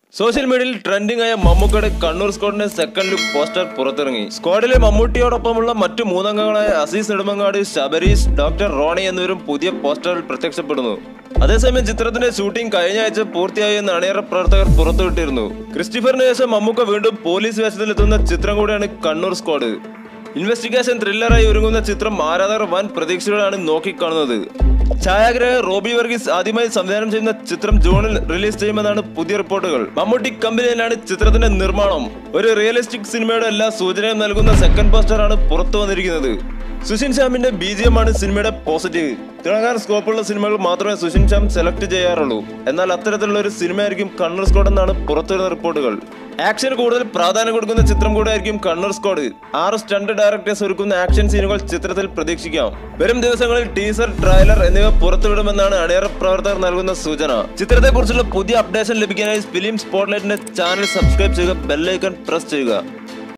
social മീഡിയയിൽ trending ആയ മമ്മൂക്കയുടെ കണ്ണൂർ സ്ക്വാഡിന്റെ സെക്കൻഡ് ലുക്ക് പോസ്റ്റർ പുറത്തിറങ്ങി സ്ക്വാഡിലെ മമ്മൂട്ടിയോടൊപ്പമുള്ള മറ്റു മൂന്നംഗങ്ങളായ അസീസ് നെടുമങ്ങാട് ശബരീഷ് ഡോക്ടർ റോണി എന്നിവരും പുതിയ പോസ്റ്ററിൽ പ്രത്യക്ഷപ്പെടുന്നു അതേസമയം ചിത്രത്തിന്റെ ഷൂട്ടിംഗ് കഴിഞ്ഞ ആഴ്ച പൂർത്തിയായി എന്ന് അണിയറ പ്രവർത്തകർ പുറത്തുവിട്ടിരുന്നു ക്രിസ്റ്റഫറിന് ശേഷം മമ്മൂക്ക വീണ്ടും പോലീസ് വേഷത്തിലെത്തുന്ന ചിത്രം കൂടിയാണ് കണ്ണൂർ സ്ക്വാഡ് ഇൻവെസ്റ്റിഗേഷൻ ത്രില്ലറായി ഒരുങ്ങുന്ന ചിത്രം ആരാധകർ വൻ പ്രതീക്ഷയോടാണ് നോക്കിക്കാണുന്നത് ഛായാഗ്രാഹകർ റോബി വർഗീസ് ആദ്യമായി സംവിധാനം ചെയ്യുന്ന ചിത്രം ജൂണിൽ റിലീസ് ചെയ്യുമെന്നാണ് പുതിയ റിപ്പോർട്ടുകൾ മമ്മൂട്ടി കമ്പനിയിലാണ് ചിത്രത്തിന്റെ നിർമ്മാണം ഒരു റിയലിസ്റ്റിക് സിനിമയുടെ എല്ലാ സൂചനയും നൽകുന്ന സെക്കൻഡ് പോസ്റ്ററാണ് പുറത്തു വന്നിരിക്കുന്നത് സുഷിൻ ശ്യാമിന്റെ ബി ജി ആണ് സിനിമയുടെ പോസിറ്റീവ് തിളങ്ങാൻ സ്കോപ്പുള്ള സിനിമകൾ മാത്രമേ സുഷിൻ ശ്യാം സെലക്ട് ചെയ്യാറുള്ളൂ എന്നാൽ അത്തരത്തിലുള്ള ഒരു സിനിമയായിരിക്കും കണ്ണൂർ സ്ക്വാഡ് എന്നാണ് പുറത്തുവരുന്ന റിപ്പോർട്ടുകൾ ആക്ഷന് കൂടുതൽ പ്രാധാന്യം കൊടുക്കുന്ന ചിത്രം കൂടെ ആയിരിക്കും കണ്ണൂർ സ്ക്വാഡ് ആറ് സ്റ്റണ്ട് ഡയറക്ടേഴ്സ് ഒരുക്കുന്ന ആക്ഷൻ സീനുകൾ ചിത്രത്തിൽ പ്രതീക്ഷിക്കാം വരും ദിവസങ്ങളിൽ ടീസർ ട്രailer എന്നിവ പുറത്തുവിടുമെന്നാണ് അണിയറ പ്രവർത്തകർ നൽകുന്ന സൂചന ചിത്രത്തെക്കുറിച്ചുള്ള പുതിയ അപ്ഡേഷൻ ലഭിക്കാനായി ഫിലിം സ്പോട്ട്ലൈറ്റിന്റെ ചാനൽ സബ്സ്ക്രൈബ് ചെയ്യുക ബെല്ലൈക്കൺ പ്രസ് ചെയ്യുക